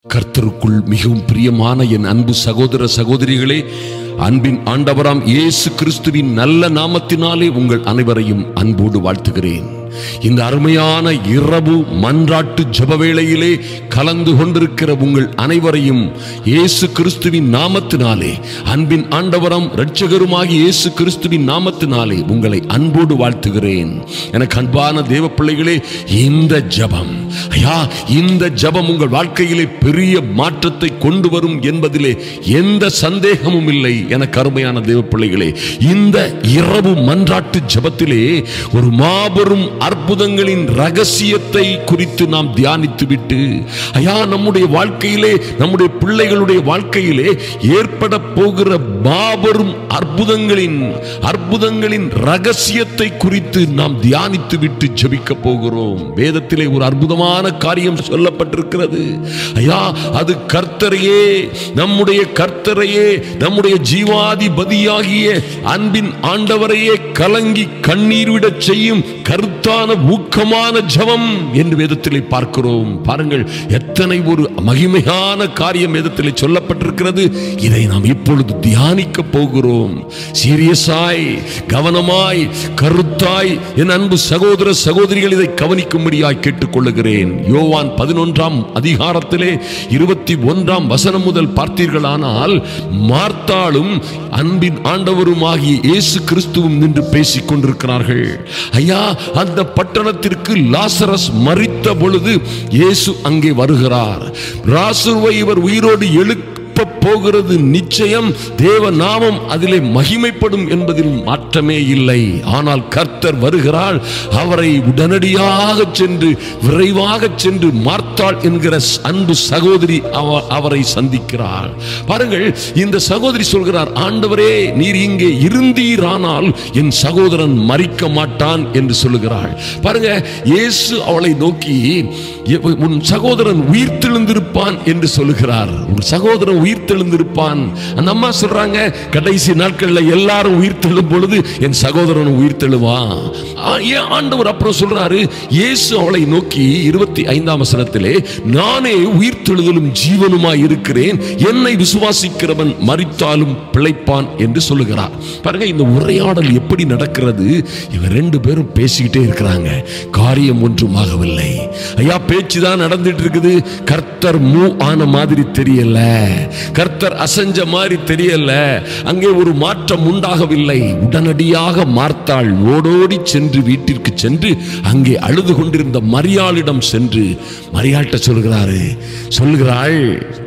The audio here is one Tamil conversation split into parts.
கர்த்தருக்குள் மிகவும் பிரியமான என் அன்பு சகோதர சகோதரிகளே அன்பின் ஆண்டவராம் இயேசு கிறிஸ்துவின் நல்ல நாமத்தினாலே உங்கள் அனைவரையும் அன்போடு வாழ்த்துகிறேன் இந்த அருமையான இரவு மன்றாட்டு ஜெப வேளையிலே கலந்து கொண்டிருக்கிற உங்கள் அனைவரையும் இயேசு கிறிஸ்துவின் நாமத்தினாலே அன்பின் ஆண்டவரம் இரட்சகருமாகி இயேசு கிறிஸ்துவின் நாமத்தினாலே உங்களை அன்போடு வாழ்த்துகிறேன் எனக்கு அன்பான தேவ பிள்ளைகளே இந்த ஜெபம் ஐயா இந்த ஜெபம் உங்கள் வாழ்க்கையிலே பெரிய மாற்றத்தை கொண்டு வரும் என்பதிலே எந்த சந்தேகமும் இல்லை எனக்கு அருமையான தேவ பிள்ளைகளே இந்த இரவு மன்றாட்டு ஜெபத்திலே ஒரு மாபெரும் அற்புதங்களின் ரகசியத்தை குறித்து நாம் தியானித்து விட்டு ஐயா நம்முடைய வாழ்க்கையிலே நம்முடைய பிள்ளைகளுடைய வாழ்க்கையிலே ஏற்பட போகிற மாபெரும் அற்புதங்களின் அற்புதங்களின் ரகசியத்தை குறித்து நாம் தியானித்து விட்டு ஜெபிக்க போகிறோம் வேதத்திலே ஒரு அற்புதமான காரியம் சொல்லப்பட்டிருக்கிறது ஐயா அது கர்த்தரையே நம்முடைய கர்த்தரையே நம்முடைய ஜீவாதிபதியாகிய அன்பின் ஆண்டவரையே கலங்கி கண்ணீர் விடச் செய்யும் கருத்தான ஊக்கமான ஜெபம் என்று வேதத்திலே பார்க்கிறோம் பாருங்கள் எத்தனை ஒரு மகிமையான காரியம் வேதத்திலே சொல்லப்பட்டிருக்கிறது இதை நாம் இப்பொழுது தியானிக்க போகிறோம் சீரியஸாய் கவனமாய் கருத்தாய் என் அன்பு சகோதர சகோதரிகள் இதை கவனிக்கும்படியாய் கேட்டுக்கொள்ளுகிறேன் யோவான் பதினொன்றாம் அதிகாரத்திலே இருபத்தி ஒன்றாம் வசனம் முதல் பார்த்தீர்களானால் மார்த்தாளும் அன்பின் ஆண்டவருமாகிய இயேசு கிறிஸ்துவும் நின்று பேசிக் கொண்டிருக்கிறார்கள் ஐயா அந்த பட்டணத்திற்கு லாசரஸ் மரித்த பொழுது இயேசு அங்கே வருகிறார் ராசுவை இவர் உயிரோடு எழுப்ப போகிறது நிச்சயம் தேவ நாமம் அதிலே மகிமைப்படும் என்பதில் மாற்றமே இல்லை ஆனால் கர்த்தர் வருகிறாள் அவரை உடனடியாக சென்று விரைவாக சென்று மார்த்தாள் என்கிற அன்பு சகோதரி அவ- அவரை சந்திக்கிறாள் பாருங்கள் இந்த சகோதரி சொல்கிறார் ஆண்டவரே நீர் இங்கே இருந்தீரானால் என் சகோதரன் மறிக்க மாட்டான் என்று சொல்லுகிறாள் பாருங்க இயேசு அவளை நோக்கி "எ- உன் சகோதரன் உயிர்த்தெழுந்திருப்பான் என்று சொல்லுகிறார் உன் சகோதரன் உயிர்த்தெழுந்திருப்பான் அந்த அம்மா சொல்றாங்க கடைசி நாட்கள்ல எல்லாரும் உயிர்த்தெழும் பொழுது என் சகோதரன் உயிர்த்தெழுவான் ஆ, ஏன் ஆண்டவர் அப்புறம் சொல்றாரு இயேசு அவளை நோக்கி இருபத்தி ஐந்தாம் வசனத்திலே நானே உயிர்த்தெழுதலும் ஜீவனுமாய் இருக்கிறேன் என்னை விசுவாசிக்கிறவன் மரித்தாலும் பிழைப்பான் என்று சொல்லுகிறார் பாருங்க இந்த உரையாடல் எப்படி நடக்கிறது இவங்க ரெண்டு பேரும் பேசிக்கிட்டே இருக்கிறாங்க காரியம் ஒன்றுமாகவில்லை ஐயா பேச்சு தான் நடந்துட்டு இருக்குது கர்த்தர் மூ ஆன மாதிரி தெரியல கர்த்தர் அசஞ்ச மாதிரி தெரியல அங்கே ஒரு மாற்றம் உண்டாகவில்லை உடனடியாக மார்த்தாள் ஓடோடி சென்று வீட்டிற்கு சென்று அங்கே அழுது கொண்டிருந்த மரியாளிடம் சென்று மரியாள்கிட்ட சொல்கிறாரு சொல்கிறாள்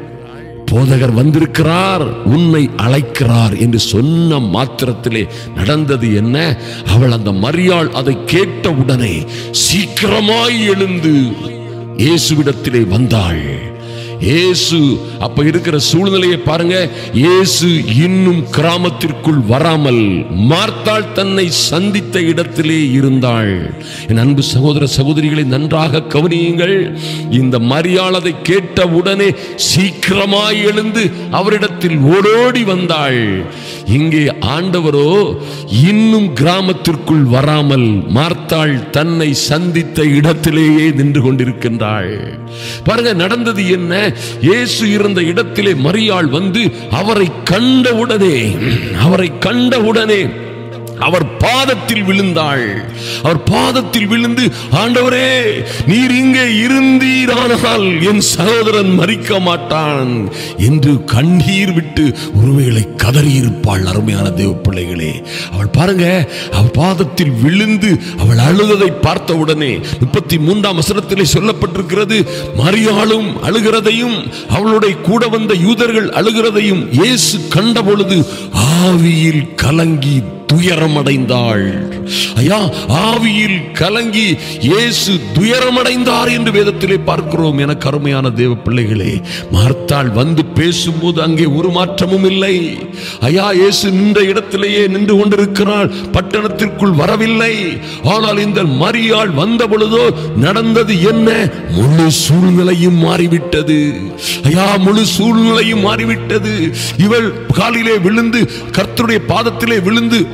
போதகர் வந்திருக்கிறார் உன்னை அழைக்கிறார் என்று சொன்ன மாத்திரத்திலே நடந்தது என்ன அவள் அந்த மரியாள் அதை கேட்ட உடனே சீக்கிரமாய் எழுந்து இயேசுவிடத்திலே வந்தாள் இயேசு அப்ப இருக்கிற சூழ்நிலையை பாருங்க இயேசு இன்னும் கிராமத்திற்குள் வராமல் மார்த்தாள் தன்னை சந்தித்த இடத்திலே இருந்தாள் என் அன்பு சகோதர சகோதரிகளை நன்றாக கவனியுங்கள் இந்த மரியாளதை கேட்ட உடனே சீக்கிரமாய் எழுந்து அவரிடத்தில் ஓடோடி வந்தாள் இங்கே ஆண்டவரோ இன்னும் கிராமத்திற்குள் வராமல் மார்த்தாள் தன்னை சந்தித்த இடத்திலேயே நின்று கொண்டிருக்கின்றாள் பாருங்க நடந்தது என்ன இயேசு இருந்த இடத்திலே மரியாள் வந்து அவரை கண்டவுடனே அவரை கண்டவுடனே அவர் பாதத்தில் விழுந்தாள் அவர் பாதத்தில் விழுந்து ஆண்டவரே நீர் இங்கே இருந்தீரானால் என் சகோதரன் மறிக்க மாட்டான் என்று கண்ணீர் விட்டு ஒருவேளை கதறியிருப்பாள் அருமையான தேவ பிள்ளைகளே அவள் பாருங்க அவள் பாதத்தில் விழுந்து அவள் அழுததை பார்த்த உடனே முப்பத்தி மூன்றாம் வசனத்திலே சொல்லப்பட்டிருக்கிறது மரியாளும் அழுகிறதையும் அவளுடைய கூட வந்த யூதர்கள் அழுகிறதையும் இயேசு கண்ட பொழுது ஆவியில் கலங்கி துயரமடைந்தாள் ஐயா ஆவியில் கலங்கி இயேசு துயரமடைந்தார் என்று வேதத்திலே பார்க்கிறோம் என கருமையான தேவ பிள்ளைகளே மார்த்தாள் வந்து பேசும்போது அங்கே ஒரு மாற்றமும் இல்லை ஐயா இயேசு நின்ற இடத்திலேயே நின்று கொண்டிருக்கிறாள் பட்டணத்திற்குள் வரவில்லை ஆனால் இந்த மரியாள் வந்த பொழுதோ நடந்தது என்ன முழு சூழ்நிலையும் மாறிவிட்டது ஐயா முழு சூழ்நிலையும் மாறிவிட்டது இவள் காலிலே விழுந்து கர்த்தருடைய பாதத்திலே விழுந்து அழுத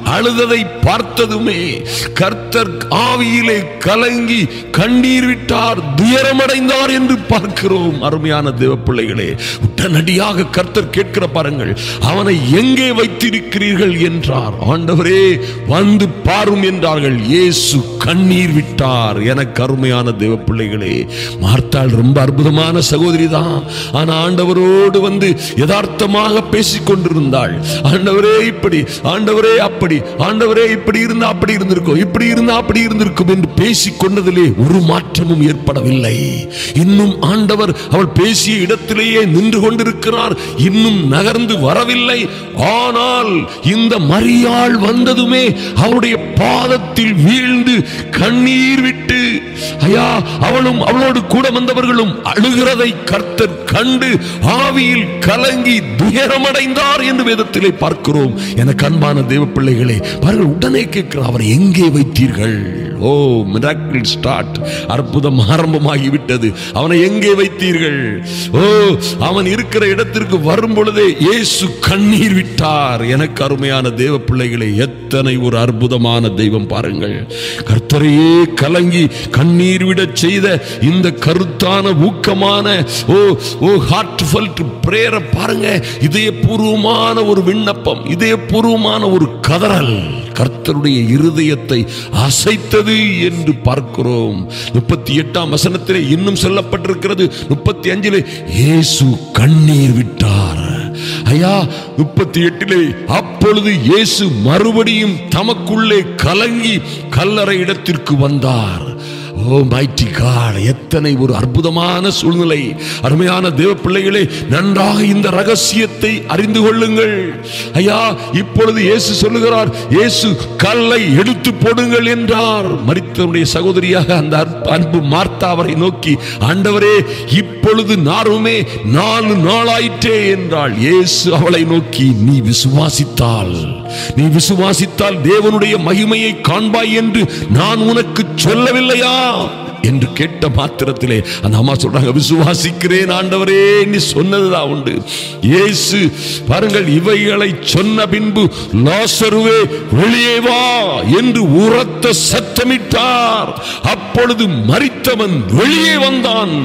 வந்ததை பார்த்ததுமே கர்த்தர் ஆவியிலே கலங்கி கண்ணீர் விட்டார் துயரமடைந்தார் என்று பார்க்கிறோம் அருமையான தேவ பிள்ளைகளே உடனடியாக கர்த்தர் கேட்கிற பாருங்கள் அவனை எங்கே வைத்திருக்கிறீர்கள் என்றார் ஆண்டவரே வந்து பாரும் என்றார்கள் இயேசு கண்ணீர் விட்டார் எனக்கு அருமையான தேவ பிள்ளைகளே மார்த்தாள் ரொம்ப அற்புதமான சகோதரி தான் ஆனா ஆண்டவரோடு வந்து யதார்த்தமாக பேசிக் கொண்டிருந்தாள் ஆண்டவரே இப்படி ஆண்டவரே அப்படி ஆண்டவரே இப்படி இருந்தா அப்படி இருந்திருக்கும் இப்படி இருந்தா அப்படி இருந்திருக்கும் என்று பேசிக் கொண்டதிலே ஒரு மாற்றமும் ஏற்படவில்லை இன்னும் ஆண்டவர் அவள் பேசிய இடத்திலேயே நின்று கொண்டிருக்கிறார் இன்னும் நகர்ந்து வரவில்லை ஆனால் இந்த மரியாள் வந்ததுமே அவருடைய பாதத்தில் வீழ்ந்து கண்ணீர் விட்டு ஐயா அவளும் அவளோடு கூட வந்தவர்களும் அழுகிறதை கர்த்தர் கண்டு ஆவியில் கலங்கி துயரமடைந்தார் என்று வேதத்திலே பார்க்கிறோம் எனக்கு அன்பான தேவ பிள்ளைகளே பாருங்கள் உடனே கேட்கிறார் அவரை எங்கே வைத்தீர்கள் ஓ மிராக்கிள் ஸ்டார்ட் அற்புதம் ஆரம்பமாகிவிட்டது அவனை எங்கே வைத்தீர்கள் ஓ அவன் இருக்கிற இடத்திற்கு வரும் பொழுதே இயேசு கண்ணீர் விட்டார் எனக்கு அருமையான தேவ பிள்ளைகளே எத்தனை ஒரு அற்புதமான தெய்வம் பாருங்கள் கர்த்தரையே கலங்கி கண்ணீர் விடச் செய்த இந்த கருத்தான ஊக்கமான ஓ ஓ ஹார்ட் ஃபல்ட் பிரேயரை பாருங்க இதயபூர்வமான ஒரு விண்ணப்பம் இதயபூர்வமான ஒரு கதறல் கர்த்தருடைய இருதயத்தை அசைத்தது என்று பார்க்கிறோம் முப்பத்தி எட்டாம் வசனத்திலே இன்னும் சொல்லப்பட்டிருக்கிறது முப்பத்தி அஞ்சிலே இயேசு கண்ணீர் விட்டார் ஐயா முப்பத்தி எட்டிலே அப்பொழுது இயேசு மறுபடியும் தமக்குள்ளே கலங்கி கல்லறை இடத்திற்கு வந்தார் ஓ மைட்டி காட் எத்தனை ஒரு அற்புதமான சூழ்நிலை அருமையான தேவ பிள்ளைகளே நன்றாக இந்த ரகசியத்தை அறிந்து கொள்ளுங்கள் ஐயா இப்பொழுது இயேசு சொல்லுகிறார் இயேசு கல்லை எடுத்து போடுங்கள் என்றார் மரித்தவருடைய சகோதரியாக அந்த அற்ப- அன்பு மார்த்தா அவரை நோக்கி ஆண்டவரே இப்பொழுது நாருமே நாலு நாளாயிற்றே என்றாள் இயேசு அவளை நோக்கி நீ விசுவாசித்தால் நீ விசுவாசித்தால் தேவனுடைய மகிமையை காண்பாய் என்று நான் உனக்கு சொல்லவில்லையா என்று கேட்ட மாத்திரத்திலே அந்த அம்மா சொல்றாங்க விசுவாசிக்கிறேன் ஆண்டவரே நீ சொன்னதுதான் உண்டு இயேசு பாருங்கள் இவைகளை சொன்ன பின்பு லாசருவே வெளியே வா என்று உரத்த சத்தமிட்டார் அப்பொழுது மரித்தவன் வெளியே வந்தான்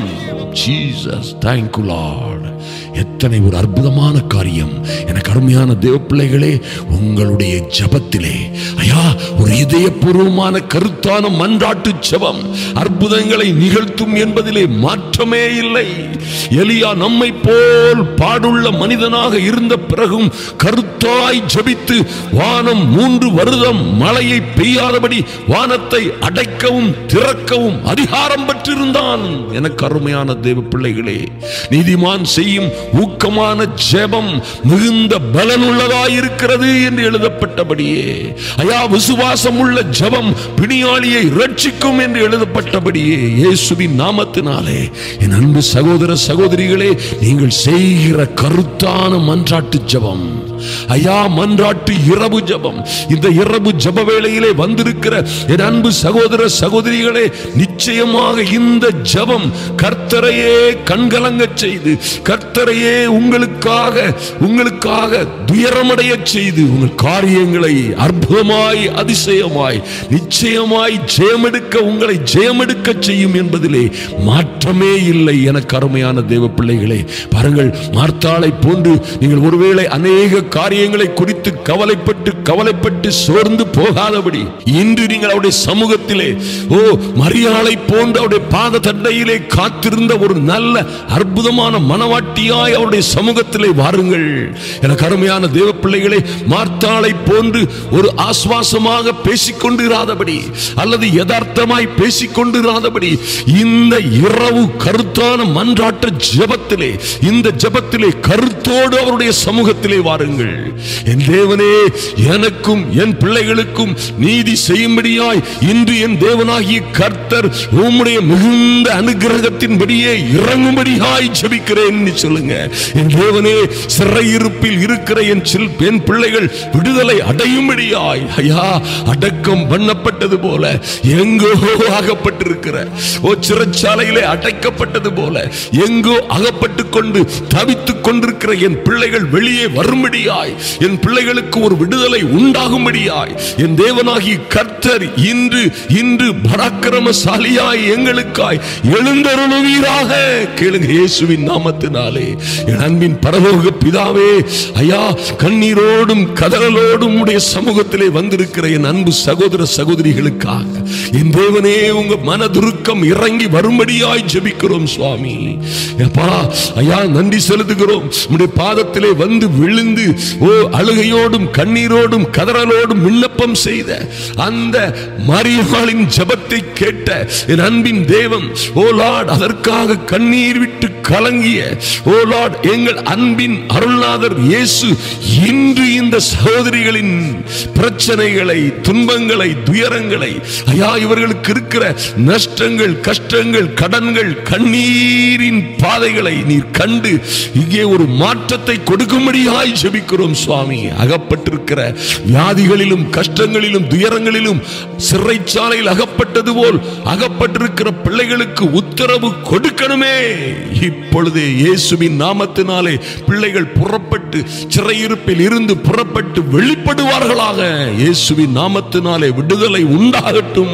ஜீசஸ் தேங்க்யூ லார்ட் எத்தனை ஒரு அற்புதமான காரியம் எனக்கு அருமையான தேவ பிள்ளைகளே உங்களுடைய ஜபத்திலே ஐயா ஒரு இதயபூர்வமான கருத்தான மன்றாட்டு ஜெபம் அற்புதங்களை நிகழ்த்தும் என்பதிலே மாற்றமே இல்லை எலியா நம்மை போல் பாடுள்ள மனிதனாக இருந்த பிறகும் கருத்தாய் ஜெபித்து வானம் மூன்று வருடம் மழையை பெய்யாதபடி வானத்தை அடைக்கவும் திறக்கவும் அதிகாரம் பெற்றிருந்தான் எனக்கு அருமையான தேவ பிள்ளைகளே நீதிமான் செய்யும் ஊக்கமான ஜெபம் மிகுந்த பலனுள்ளதாய் இருக்கிறது என்று எழுதப்பட்டபடியே ஐயா விசுவாசம் உள்ள ஜெபம் பிணியாளியை ரட்சிக்கும் என்று எழுதப்பட்டபடியே இயேசுவின் நாமத்தினாலே என் அன்பு சகோதர சகோதரிகளே நீங்கள் செய்கிற கருத்தான மன்றாட்டு ஜெபம் ஐயா மன்றாட்டு இரவு ஜெபம் இந்த இரவு ஜெப வேளையிலே வந்திருக்கிற என் அன்பு சகோதர சகோதரிகளே நிச்சயமாக இந்த ஜெபம் கர்த்தரையே கண்கலங்கச் செய்து கர்த்தரையே உங்களுக்காக உங்களுக்காக துயரமடைய செய்து உங்கள் காரியங்களை அற்புதமாய் அதிசயமாய் நிச்சயமாய் ஜெயமெடுக்க உங்களை ஜெயமெடுக்க செய்யும் என்பதிலே மாற்றமே இல்லை எனக்கு அருமையான தேவ பிள்ளைகளே பாருங்கள் மார்த்தாளை போன்று நீங்கள் ஒருவேளை அநேக காரியங்களை குறித்து கவலைப்பட்டு கவலைப்பட்டு சோர்ந்து போகாதபடி இன்று நீங்கள் அவருடைய சமூகத்திலே ஓ மரியாளை போன்று அவருடைய பாத தண்டையிலே காத்திருந்த ஒரு நல்ல அற்புதமான மனவாட்டியாய் அவருடைய சமூகத்திலே வாருங்கள் எனக்கு அருமையான தேவ பிள்ளைகளே மார்த்தாளை போன்று ஒரு ஆஸ்வாசமாக பேசிக்கொண்டு இராதபடி அல்லது யதார்த்தமாய் பேசிக்கொண்டு இராதபடி இந்த இரவு கருத்தான மன்றாட்ட ஜெபத்திலே இந்த ஜெபத்திலே கருத்தோடு அவருடைய சமூகத்திலே வாருங்கள் என் தேவனே எனக்கும் என் பிள்ளைகளுக்கும் நீதி செய்யும்படியாய் இன்று என் தேவனாகிய கர்த்தர் உம்முடைய மிகுந்த அனுகிரகத்தின்படியே இறங்கும்படியாய் ஜெபிக்கிறேன் சொல்லுங்க என் தேவனே சிறையிருப்பில் இருக்கிற என் சில் என் பிள்ளைகள் விடுதலை அடையும்படியாய் ஐயா அடக்கம் பண்ணப்பட்டது போல எங்கோ அகப்பட்டிருக்கிற ஓ சிறைச்சாலையிலே அடைக்கப்பட்டது போல எங்கோ அகப்பட்டு கொண்டு தவித்துக் கொண்டிருக்கிற என் பிள்ளைகள் வெளியே வரும்படியாய் என் பிள்ளைகளுக்கு ஒரு விடுதலை உண்டாகும்படியாய் என் தேவனாகி கர்த்தர் இன்று இன்று பராக்கிரமசாலியாய் எங்களுக்காய் எழுந்தருளுவீராக கேளுங்க இயேசுவின் நாமத்தினாலே என் அன்பின் பரலோக பிதாவே ஐயா கண்ணீரோடும் கதறலோடும் உடைய சமூகத்திலே வந்திருக்கிற என் அன்பு சகோதர சகோதரிகளுக்காக என் தேவனே உங்க மனதுருக்கம் இறங்கி வரும்படியாய் ஜெபிக்கிறோம் சுவாமி அப்பா ஐயா நன்றி செலுத்துகிறோம் உடைய பாதத்திலே வந்து விழுந்து ஓ அழுகையோடும் கண்ணீரோடும் கதறலோடும் விண்ணப்பம் செய்த அந்த மரியாளின் ஜெபத்தை கேட்ட என் அன்பின் தேவன் ஓ லார்ட் அதற்காக கண்ணீர் விட்டு கலங்கிய ஓ லார்ட் எங்கள் அன்பின் அருள்நாதர் இயேசு இன்று இந்த சகோதரிகளின் பிரச்சனைகளை துன்பங்களை துயரங்களை ஐயா இவர்களுக்கு இருக்கிற நஷ்டங்கள் கஷ்டங்கள் கடன்கள் கண்ணீரின் பாதைகளை நீர் கண்டு இங்கே ஒரு மாற்றத்தை கொடுக்கும்படியாய் ஜெபிக்கிறோம் சுவாமி அகப்பட்டிருக்கிற வியாதிகளிலும் கஷ்டங்களிலும் துயரங்களிலும் சிறைச்சாலையில் அகப்பட்டது போல் அகப்பட்டிருக்கிற பிள்ளைகளுக்கு உத்தரவு கொடுக்கணுமே இப்பொழுதே இயேசுவின் நாமத்தினாலே பிள்ளைகள் புறப்பட்டு சிறையிருப்பில் இருந்து புறப்பட்டு வெளிப்படுவார்களாக இயேசுவின் நாமத்தினாலே விடுதலை உண்டாகட்டும்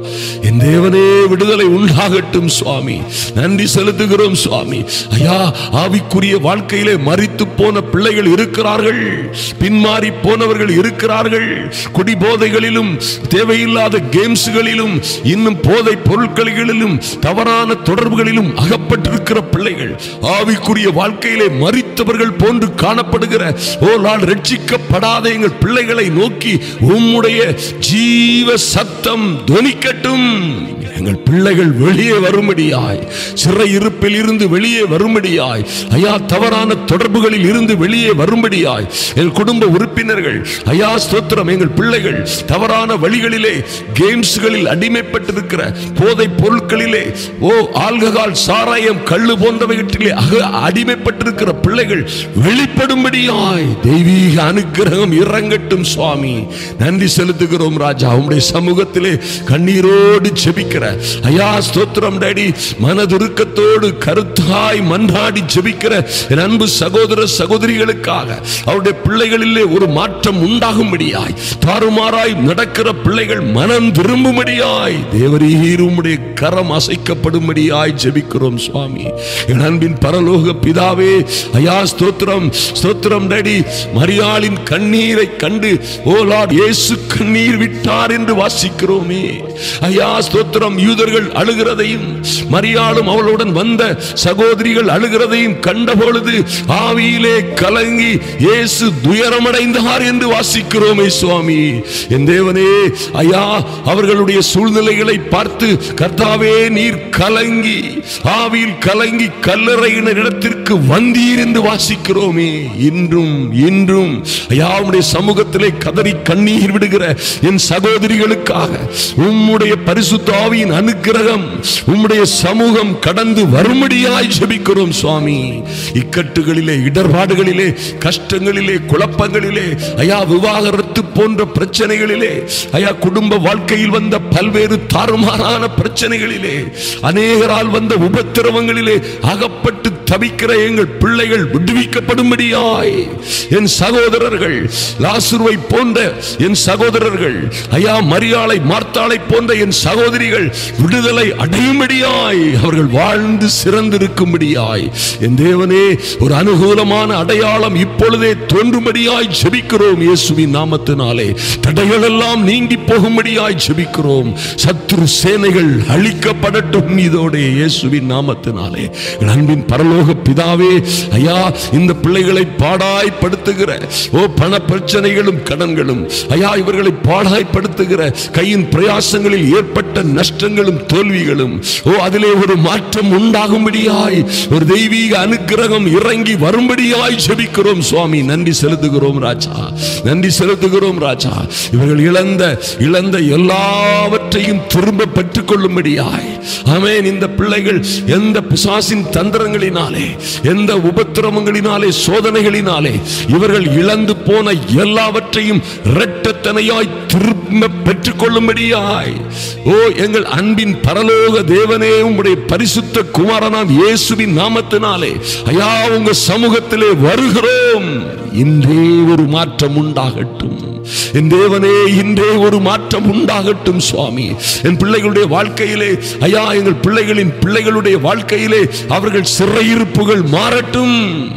என் தேவனே விடுதலை உண்டாகட்டும் சுவாமி நன்றி செலுத்துகிறோம் சுவாமி ஐயா ஆவிக்குரிய வாழ்க்கையிலே மறித்து போன பிள்ளைகள் இருக்கிறார்கள் பின்மாறி போனவர்கள் இருக்கிறார்கள் குடிபோதைகளிலும் தேவையில்லாத கேம்ஸ்களிலும் இன்னும் போதை பொருட்களிலும் தவறான தொடர்புகளிலும் அகப்பட்டிருக்கிற பிள்ளைகள் ஆவிக்குரிய வாழ்க்கையிலே மறித்தவர்கள் போன்று காணப்படுகிற ஓ நாள் ரட்சிக்கப்படாத எங்கள் பிள்ளைகளை நோக்கி உம்முடைய ஜீவ சத்தம் துணிக்கட்டும் எங்கள் பிள்ளைகள் வெளியே வரும்படியாய் சிறை இருப்பில் இருந்து வெளியே வரும்படியாய் ஐயா தவறான தொடர்புகளில் இருந்து வெளியே வரும்படியாய் என் குடும்ப உறுப்பினர்கள் ஐயா ஸ்தோத்திரம் எங்கள் பிள்ளைகள் தவறான வழிகளிலே கேம்ஸ்களில் அடிமைப்பட்டிருக்கிற போதை பொருட்களிலே ஓ ஆல்கஹால் சாராயம் கள்ளு போன்றவைகளிலே அக அடிமைப்பட்டிருக்கிற பிள்ளைகள் வெளிப்படும்படியாய் தெய்வீக அனுக்கிரகம் இறங்கட்டும் சுவாமி நன்றி செலுத்துகிறோம் ராஜா உம்முடைய சமூகத்திலே கண்ணீரோடு ஜெபிக்கிற ஐயா ஸ்தோத்திரம் டாடி மனதுருக்கத்தோடு கருத்தாய் மன்றாடி ஜெபிக்கிற என் அன்பு சகோதர சகோதரிகளுக்காக அவருடைய பிள்ளைகளிலே ஒரு மாற்றம் உண்டாகும்படியாய் தாறுமாறாய் நடக்கிற பிள்ளைகள் மனம் திரும்பும்படியாய் தேவரீர் உம்முடைய கரம் அசைக்கப்படும்படியாய் ஜெபிக்கிறோம் சுவாமி என் அன்பின் பரலோக பிதாவே ஐயா ஸ்தோத்திரம் ஸ்தோத்திரம் டாடி மரியாளின் கண்ணீரை கண்டு ஓ லார்ட் இயேசு கண்ணீர் விட்டார் என்று வாசிக்கிறோமே ஐயா ஸ்தோத்திரம் யூதர்கள் அழுகிறதையும் மரியாளும் அவளுடன் வந்த சகோதரிகள் அழுகிறதையும் கண்ட பொழுது ஆவியிலே கலங்கி இயேசு துயரமடைந்தார் என்று வாசிக்கிறோமே சுவாமி என் தேவனே ஐயா அவர்களுடைய சூழ்நிலைகளை பார்த்து கர்த்தாவே நீர் கலங்கி ஆவியில் கலங்கி கல்லறையின இடத்திற்கு வந்தீர் என்று வாசிக்கிறோமே இன்றும் இன்றும் ஐயா உம்முடைய சமூகத்திலே கதறி கண்ணீர் விடுகிற என் சகோதரிகளுக்காக உம்முடைய பரிசுத்த ஆவியின் அனுக்கிரகம் உம்முடைய சமூகம் கடந்து வரும்படியாய் ஜெபிக்கிறோம் சுவாமி இக்கட்டுகளிலே இடர்பாடுகளிலே கஷ்டங்களிலே குழப்பங்களிலே ஐயா விவாகரத்து போன்ற பிரச்சனைகளிலே ஐயா குடும்ப வாழ்க்கையில் வந்த பல்வேறு தாறுமாறான பிரச்சனைகளிலே அநேகரால் வந்த உபத்திரவங்களிலே அகப்பட்டு தவிக்கிற எங்கள் பிள்ளைகள் விடுவிக்கப்படும்படியாய் என் சகோதரர்கள் லாசுருவை போன்ற என் சகோதரர்கள் ஐயா மரியாளை மார்த்தாளை போன்ற என் சகோதரிகள் விடுதலை அடையும்படியாய் அவர்கள் வாழ்ந்து சிறந்திருக்கும்படியாய் என் தேவனே ஒரு அனுகூலமான அடையாளம் இப்பொழுதே தோன்றும்படியாய் ஜெபிக்கிறோம் இயேசுவின் நாமத்தினாலே தடைகள் எல்லாம் நீங்கி போகும்படியாய் ஜெபிக்கிறோம் சத்துரு சேனைகள் அழிக்கப்படட்டும் இதோட இயேசுவின் நாமத்தினாலே என் அன்பின் பரலோக பிதாவே ஐயா இந்த பிள்ளைகளை பாடாய்ப்படுத்துகிற ஓ பண பிரச்சனைகளும் கடன்களும் ஐயா இவர்களை பாடாய்ப்படுத்துகிற கையின் பிரயாசங்களில் ஏற்பட்ட நஷ்டங்களும் தோல்விகளும் ஓ அதிலே ஒரு மாற்றம் உண்டாகும்படியாய் ஒரு தெய்வீக அனுக்கிரகம் இறங்கி வரும்படியாய் ஜெபிக்கிறோம் சுவாமி நன்றி செலுத்துகிறோம் ராஜா நன்றி செலுத்துகிறோம் ராஜா இவர்கள் இழந்த இழந்த எல்லாவற்றையும் திரும்ப பெற்றுக் கொள்ளும்படியாய் ஆமென் இந்த பிள்ளைகள் எந்த பிசாசின் தந்திரங்களினாலே எந்த உபத்திரவங்களினாலே சோதனைகளினாலே இவர்கள் இழந்து போன எல்லாவற்றையும் இரட்ட எத்தனையாய் திரும்ப பெற்றுக்கொள்ளும்படியாய் ஓ எங்கள் அன்பின் பரலோக தேவனே உம்முடைய பரிசுத்த குமாரனாம் இயேசுவின் நாமத்தினாலே ஐயா உங்க சமூகத்திலே வருகிறோம் இன்றே ஒரு மாற்றம் உண்டாகட்டும் என் தேவனே இன்றே ஒரு மாற்றம் உண்டாகட்டும் சுவாமி என் பிள்ளைகளுடைய வாழ்க்கையிலே ஐயா எங்கள் பிள்ளைகளின் பிள்ளைகளுடைய வாழ்க்கையிலே அவர்கள் சிறையிருப்புகள் மாறட்டும்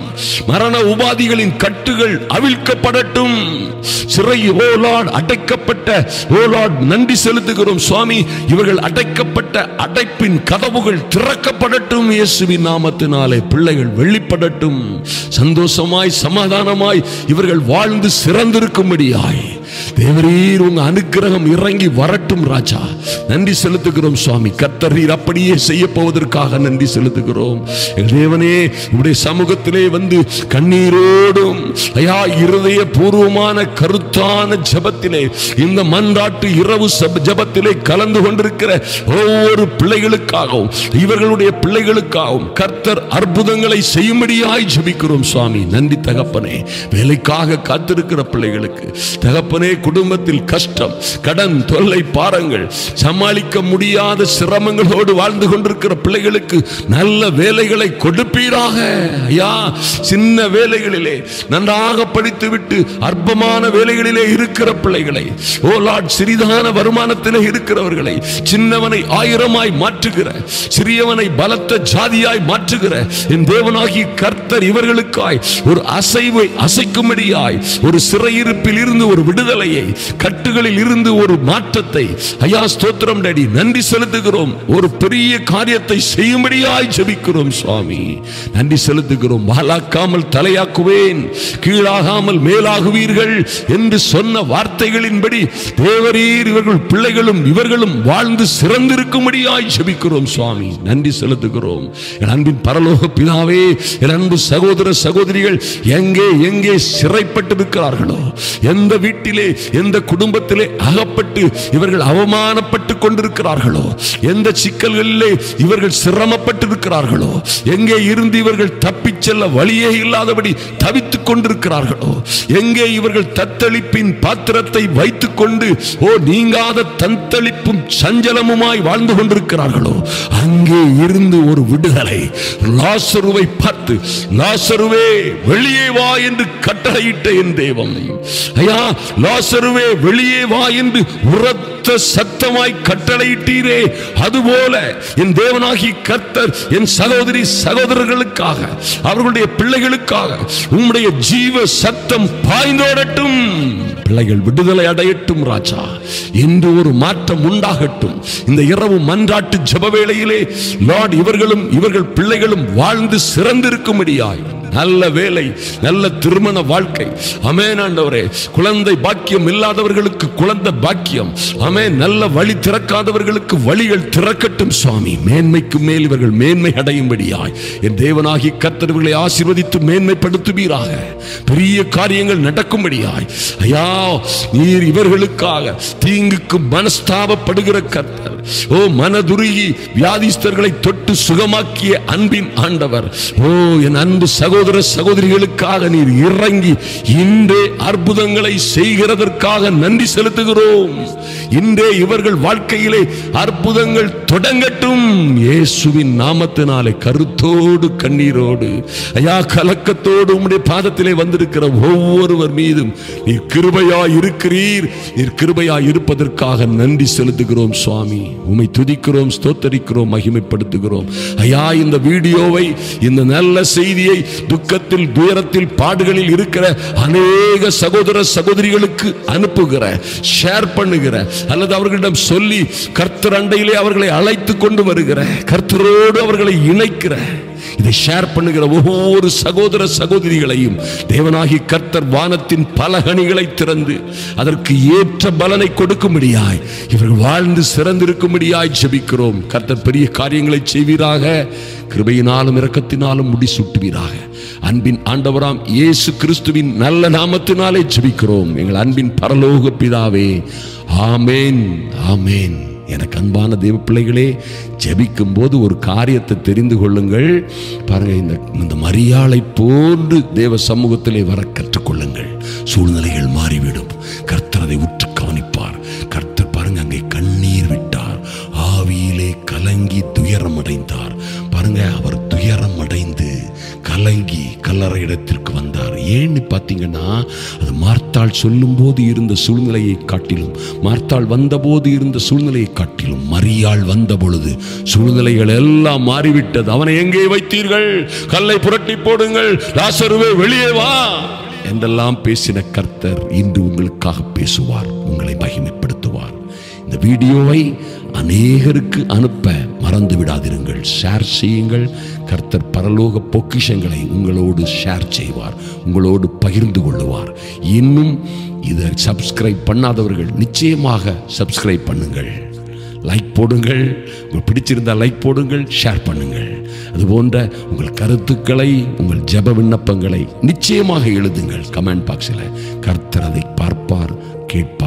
மரண உபாதிகளின் கட்டுகள் அவிழ்க்கப்படட்டும் சிறை ஓலாட் அடைக்கப்பட்ட ஓலாட் நன்றி செலுத்துகிறோம் சுவாமி இவர்கள் அடைக்கப்பட்ட அடைப்பின் கதவுகள் திறக்கப்படட்டும் இயேசுவின் நாமத்தினாலே பிள்ளைகள் வெளிப்படட்டும் சந்தோஷமாய் சமாதானமாய் இவர்கள் வாழ்ந்து சிறந்திருக்கும்படியாய் தேவரீர் உங்க அனுக்கிரகம் இறங்கி வரட்டும் ராஜா நன்றி செலுத்துகிறோம் சுவாமி கத்தரீர் அப்படியே செய்ய போவதற்காக நன்றி செலுத்துகிறோம் எங்கள் தேவனே உடைய சமூகத்திலே வந்து கண்ணீரோடும் ஐயா இருதய பூர்வமான கருத்தான ஜெபத்திலே இந்த மன்றாட்டு இரவு சப- ஜெபத்திலே கலந்து கொண்டிருக்கிற ஒவ்வொரு பிள்ளைகளுக்காகவும் இவர்களுடைய பிள்ளைகளுக்காகவும் கர்த்தர் அற்புதங்களை செய்யும்படியாய் ஜெபிக்கிறோம் சுவாமி நன்றி தகப்பனே வேலைக்காக காத்திருக்கிற பிள்ளைகளுக்கு தகப்பனே குடும்பத்தில் கஷ்டம் கடன் தொல்லை பாரங்கள் சமாளிக்க முடியாத சிரமங்களோடு வாழ்ந்து கொண்டிருக்கிற பிள்ளைகளுக்கு நல்ல வேலைகளை கொடுப்பீராக ஐயா சின்ன வேலைகளிலே நன்றாக படித்துவிட்டு அற்பமான வேலைகளிலே இருக்கிற பிள்ளைகளை ஓ லார்ட் சிறிதான வருமானத்திலே இருக்கிறவர்களை சின்னவனை ஆயிரமாய் மாற்றுகிற சிறியவனை பலத்த ஜாதியாய் மாற்றுகிற என் தேவனாகி கர்த்தர் இவர்களுக்காய் ஒரு அசைவை அசைக்கும்படியாய் ஒரு சிறையிருப்பில் இருந்து ஒரு விடுதலையை கட்டுகளில் இருந்து ஒரு மாற்றத்தை ஐயா ஸ்தோத்திரம் டேடி நன்றி செலுத்துகிறோம் ஒரு பெரிய காரியத்தை செய்யும்படியாய் ஜெபிக்கிறோம் சுவாமி நன்றி செலுத்துகிறோம் வாலாக்காமல் தலையாக்குவேன் கீழாகாமல் மேலாகுவீர்கள் என்று சொன்ன வார்த்தைகளின்படி தேவரீர் இவர்கள் பிள்ளைகளும் இவர்களும் வாழ்ந்து சிறந்திருக்கும்படியாய் ஜெபிக்கிறோம் சுவாமி நன்றி செலுத்துகிறோம் என் அன்பின் பரலோக பிதாவே என் அன்பு சகோதர சகோதரிகள் எங்கே எங்கே சிறைப்பட்டிருக்கிறார்களோ எந்த வீட்டிலே எந்த குடும்பத்திலே அகப்பட்டு இவர்கள் அவமானப்பட்டு கொண்டிருக்கிறார்களோ எந்த சிக்கல்களிலே இவர்கள் சிரமப்பட்டிருக்கிறார்களோ எங்கே இருந்து இவர்கள் தப்பிச் செல்ல வழியே இல்லாதபடி தவித்துக் கொண்டிருக்கிறார்களோ எங்கே இவர்கள் தத்தளிப்பின் பாத்திரத்தை வைத்துக் கொண்டு ஓ நீங்காத தத்தளிப்பும் சஞ்சலமுமாய் வாழ்ந்து கொண்டிருக்கிறார்களோ அங்கே இருந்து ஒரு விடுதலை லாசருவை பார்த்து லாசருவே வெளியே வா என்று கட்டளையிட்ட என் தேவம் ஐயா லாசருவே வெளியே வா என்று உரத்த சத்தமாய் கட்டளையிட்டீரே அதுபோல என் தேவனாகி கர்த்தர் என் சகோதரி சகோதரர்களுக்காக அவர்களுடைய பிள்ளைகளுக்காக உம்முடைய ஜீவ சத்தம் பாய்ந்தோடட்டும் பிள்ளைகள் விடுதலை அடையட்டும் ராஜா என்று ஒரு மாற்றம் உண்டாகட்டும் இந்த இரவு மன்றாட்டு ஜெப வேளையிலே லார்ட் இவர்களும் இவர்கள் பிள்ளைகளும் வாழ்ந்து சிறந்திருக்கும்படியாய் நல்ல வேலை நல்ல திருமண வாழ்க்கை அமேன் ஆண்டவரே குழந்தை பாக்கியம் இல்லாதவர்களுக்கு குழந்தை பாக்கியம் அமேன் நல்ல வழி திறக்காதவர்களுக்கு வழிகள் திறக்கட்டும் சுவாமி மேன்மைக்கு மேல் இவர்கள் மேன்மை அடையும்படியாய் என் தேவனாகி கர்த்தர்களை ஆசீர்வதித்து மேன்மைப்படுத்துவீராக பெரிய காரியங்கள் நடக்கும்படியாய் ஐயா நீர் இவர்களுக்காக தீங்குக்கு மனஸ்தாபப்படுகிற கர்த்தர் ஓ மனதுருகி வியாதிஸ்தர்களை தொட்டு சுகமாக்கிய அன்பின் ஆண்டவர் ஓ என் அன்பு சகோதர சகோதரிகளுக்காக நீர் இறங்கி இன்றே அற்புதங்களை செய்கிறதற்காக நன்றி செலுத்துகிறோம் இன்றே இவர்கள் வாழ்க்கையிலே அற்புதங்கள் தொடங்கட்டும் இயேசுவின் நாமத்தினாலே கருத்தோடு கண்ணீரோடு ஐயா கலக்கத்தோடு உம்முடைய பாதத்திலே வந்திருக்கிற ஒவ்வொருவர் மீதும் நீர் கிருபையாய் இருக்கிறீர் நீர் கிருபையாய் இருப்பதற்காக நன்றி செலுத்துகிறோம் சுவாமி உம்மை துதிக்கிறோம் ஸ்தோத்தரிக்கிறோம் மகிமைப்படுத்துகிறோம் ஐயா இந்த வீடியோவை இந்த நல்ல செய்தியை துக்கத்தில் துயரத்தில் பாடுகளில் இருக்கிற அநேக சகோதர சகோதரிகளுக்கு அனுப்புகிற ஷேர் பண்ணுகிற அல்லது அவர்களிடம் சொல்லி கர்த்தர் அண்டையிலே அவர்களை அழைத்து கொண்டு வருகிற கர்த்தரோடு அவர்களை இணைக்கிற இதை ஷேர் பண்ணுகிற ஒவ்வொரு சகோதர சகோதரிகளையும் தேவனாகி கர்த்தர் வானத்தின் பல கனிகளை திறந்து அதற்கு ஏற்ற பலனை கொடுக்கும்படியாய் இவர்கள் வாழ்ந்து சிறந்திருக்கும்படியாய் ஜெபிக்கிறோம் கர்த்தர் பெரிய காரியங்களை செய்வீராக கிருபையினாலும் இரக்கத்தினாலும் முடிசூட்டுவீராக அன்பின் ஆண்டவராம் இயேசு கிறிஸ்துவின் நல்ல நாமத்தினாலே ஜெபிக்கிறோம் எங்கள் அன்பின் பரலோக பிதாவே ஆமேன் ஆமேன் எனக்கு அன்பான தேவ பிள்ளைகளே ஜெபிக்கும் போது ஒரு காரியத்தை தெரிந்து கொள்ளுங்கள் பாருங்க இந்த இந்த மரியாளை போன்று தேவ சமூகத்திலே வர கற்றுக்கொள்ளுங்கள் சூழ்நிலைகள் மாறிவிடும் கர்த்தர் அதை அதை உற்று கவனிப்பார் கர்த்தர் பாருங்க அங்கே கண்ணீர் விட்டார் ஆவியிலே கலங்கி துயரம் அடைந்தார் பாருங்க அவர் துயரம் அடைந்து கலங்கி கல்லறை இடத்திற்கு வந்தார் ஏன்னு பார்த்தீங்கன்னா அது மார்த்தாள் சொல்லும்போது இருந்த சூழ்நிலையை காட்டிலும் மார்த்தாள் வந்தபோது இருந்த சூழ்நிலையை காட்டிலும் மரியாள் வந்த பொழுது சூழ்நிலைகள் எல்லாம் மாறிவிட்டது அவனை எங்கே வைத்தீர்கள் கல்லை புரட்டி போடுங்கள் லாசருவே வெளியே வா என்றெல்லாம் பேசின கர்த்தர் இன்று உங்களுக்காக பேசுவார் உங்களை மகிமைப்படுத்துவார் இந்த வீடியோவை அநேகருக்கு அனுப்ப மறந்து விடாதிருங்கள் ஷேர் செய்யுங்கள் கர்த்தர் பரலோக பொக்கிஷங்களை உங்களோடு ஷேர் செய்வார் உங்களோடு பகிர்ந்து கொள்ளுவார் இன்னும் இதை சப்ஸ்கிரைப் பண்ணாதவர்கள் நிச்சயமாக சப்ஸ்கிரைப் பண்ணுங்கள் லைக் போடுங்கள் உங்களுக்கு பிடிச்சிருந்தா லைக் போடுங்கள் ஷேர் பண்ணுங்கள் அதுபோன்ற உங்கள் கருத்துக்களை உங்கள் ஜெப விண்ணப்பங்களை நிச்சயமாக எழுதுங்கள் கமெண்ட் பாக்ஸில் கர்த்தர் அதை பார்ப்பார் கேட்பார்